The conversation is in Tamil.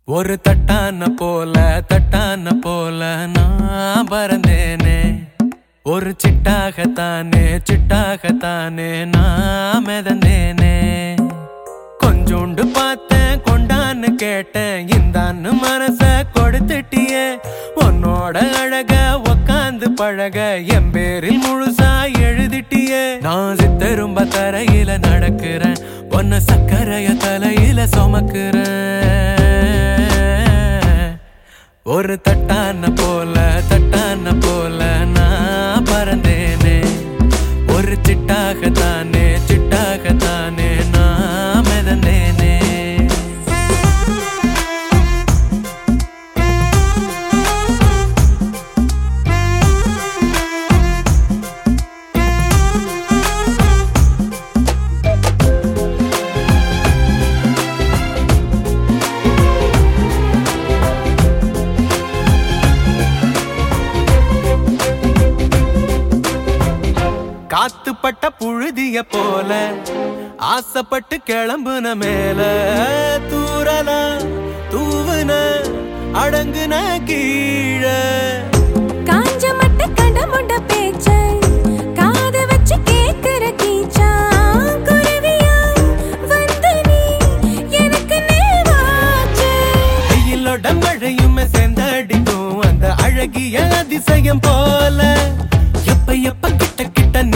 ஒரு தட்டான போல தட்டான போல நான் பறந்தேனே ஒரு சிட்டாகத்தானே சிட்டாகத்தானே நான் மிதந்தேனே கொஞ்சோண்டு பார்த்தேன் கொண்டான்னு கேட்டேன் இந்தான்னு மனச கொடுத்துட்டியே உன்னோட அழக உக்காந்து பழக என் பேரில் முழுசா எழுதிட்டியே நான் சித்தரும்ப தரையில நடக்கிறேன் பொன்ன சக்கரைய தலையில சுமக்கிறேன் ஒரு தட்டான போல தட்டான போல நான் பறந்தேனே ஒரு சிட்டாகத்தானே சிட்டாகத்தானே நான் மிதந்தேனே காத்துப்பட்ட புழுதிய போல ஆசைப்பட்டு கிளம்புன மேல தூரல தூவுன அடங்குன கீழே காஞ்ச மட்ட கடமுண்ட பேச்ச காத வச்சு கேக்குற கீச்சா குருவியா வந்து நீ எனக்கு நேவாச்சு வெயிலோட மழையுமே சேர்ந்தடிக்கும் அந்த அழகிய அதிசயம் போல எப்ப எப்ப கிட்ட கிட்ட